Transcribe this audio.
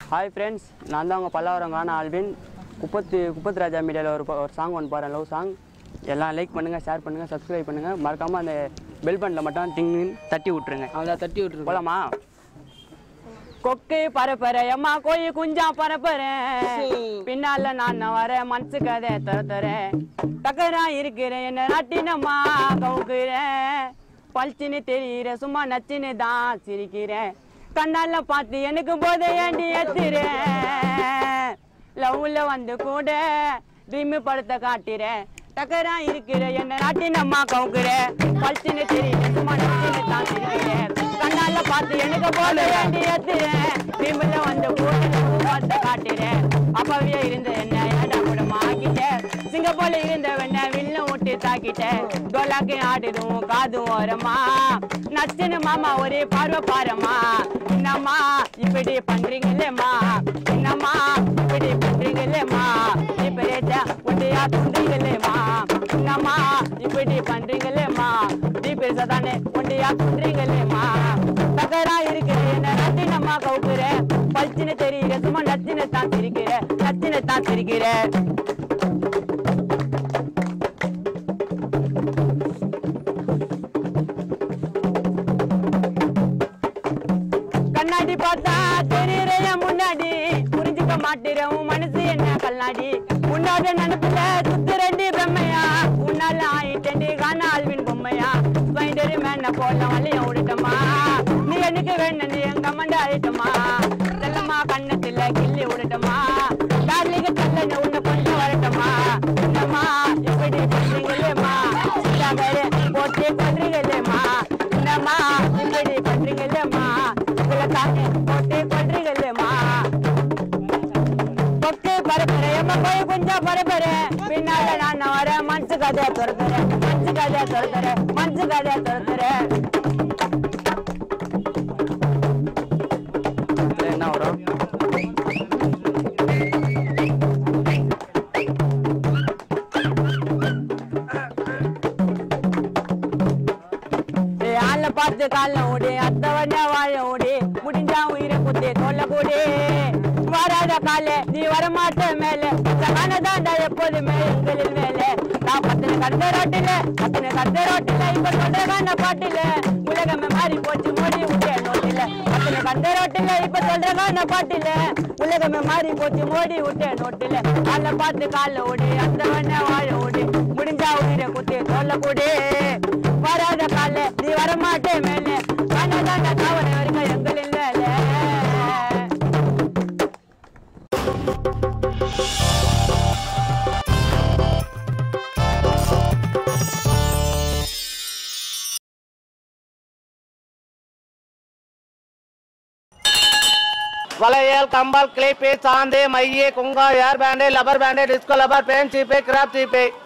hi friends நான் தான் உங்கள் பல்லாவரங்கான ஆல்வின் குப்பத்து குப்பத்து ராஜா மீடியாவில் ஒரு ப- ஒரு சாங் ஒன்று பாருங்கள் லவ் சாங் எல்லாம் லைக் பண்ணுங்கள் ஷேர் பண்ணுங்கள் சப்ஸ்கிரைப் பண்ணுங்கள் மறக்காமல் அந்த பெல் பட்டனில் மட்டும் டிங்னு தட்டி விட்ருங்க அவன் தட்டி விட்டுருக்கோம் போலாமா கொக்கு பரப்பற எம்மா கோயி குஞ்சா பரப்பறேன் பின்னால நான் வரேன் மனசு கதை தர தரேன் டக்கரா இருக்கிறேன் என்ன நாட்டினம்மா கவுக்குறேன் பளிச்சுன்னு தெரியுற சும்மா நச்சுன்னு தான் சிரிக்கிறேன் கண்ணால பார்த்து எனக்கு போதை ஏண்டி ஏத்துறேன் லவ்ல வந்து கூட ட்ரீம் படத்தை காட்டுறேன் டக்கரா இருக்கிற என்ன நாட்டினம்மா கவுக்குறேன் பளிச்சுன்னு தெரியுற சும்மா நச்சுன்னு தான் சிரிக்கிறேன் கண்ணால பார்த்து எனக்கு போல வேண்டி ஏத்துறேன் பீம்புல வந்து கூட பார்த்து காட்டுறேன் அப்பவே இருந்த என்ன ஏடா கூட ஆக்கிட்டேன் சிங்க போல இருந்த வெண்ண வில்ல விட்டு தாக்கிட்டேன் டோலாக்கு ஆடுதும் காதும் ஓரமா நச்சுன்னு மாமா ஒரே பார்வை பாரமா என்னம்மா இப்படி பண்றீங்களேம்மா என்னம்மா இப்படி பண்றீங்களேம்மா இப்ப ரேட்டா ஒன்றையா துன்றீங்களேம்மா என்னம்மா இப்படி பண்றீங்களேம்மா நீ பெருசா தானே ஒன்றையா துன்றீங்களேம்மா தகரா இருக்குது என்ன நத்தினம்மா கவுக்குற பளிச்சுன்னு தெரியுற சும்மா நச்சின தான் சிரிக்கிற நச்சின தான் சிரிக்கிற கண்ணாடி பார்த்தா தெரியுற என் முன்னாடி புரிஞ்சுக்க மாட்டேற உன் மனசு என்ன கண்ணாடி உன்னோட நினைப்புல சுத்துறண்டி பிரம்மையா உன்னால ஆயிட்டண்டி காண ஆழ்வின் பொம்மையா ஸ்பைண்டர் மேன போல வழிய விடட்டமா நீ எனக்கு வேணும் நீ எங்க அம்மண்ட ஆயிட்டமா செல்லம்மா கண்ணத்துல கிள்ளி விடட்டமா டார்லிங்க செல்ல உன்னை கொண்டு வரட்டமா என்னம்மா இப்படி பண்றீங்களேம்மா சித்தாகரே போட்டு கொள்றீங்களேம்மா என்னம்மா இப்படி பண்றீங்களேம்மா இதுல தானே போட்டு கொள்றீங்களேம்மா கொக்கு பரப்புற எம்ம போய் கொஞ்சம் பரப்புற பின்னால நான் வரேன் மனசு கதையை துரத்துறேன் மனசு கதையை துரத்துறேன் மனசு கதையை துரத்துறேன் என்ன வரும் ஆள்ல பார்த்து கால்ல ஓடி அத்தவன வாழ ஓடி முடிஞ்சா உயிரை குத்தி தொல்ல கூடி வராத கால நீ வரமாட்ட மேல சகானதாண்டா எப்போதுமே எங்களில் மேல நான் பத்தின கந்த ரோட்டில பத்தின கந்த ரோட்டில இப்ப சொல்றதான பாட்டில உலகமே மாறி போச்சு மோடி விட்டே நோட்டில பத்தின கந்த ரோட்டில இப்ப சொல்றதான பாட்டில உலகமே மாறி போச்சு மோடி விட்டே நோட்டில ஆள்ல பார்த்து கால்ல ஓடி அத்தவன வாழ ஓடி முடிஞ்சா உயிரை குத்தி தொல்ல கூடி வராத கால நீ வரமாட்டே மேல கனதான தவறு வரைக்கும் எங்களில் மேல வளையல் கம்பல் கிளிப்பு சாந்து மைய குங்கா air band rubber band disco rubber band சீப்பு கிராப் சீப்பு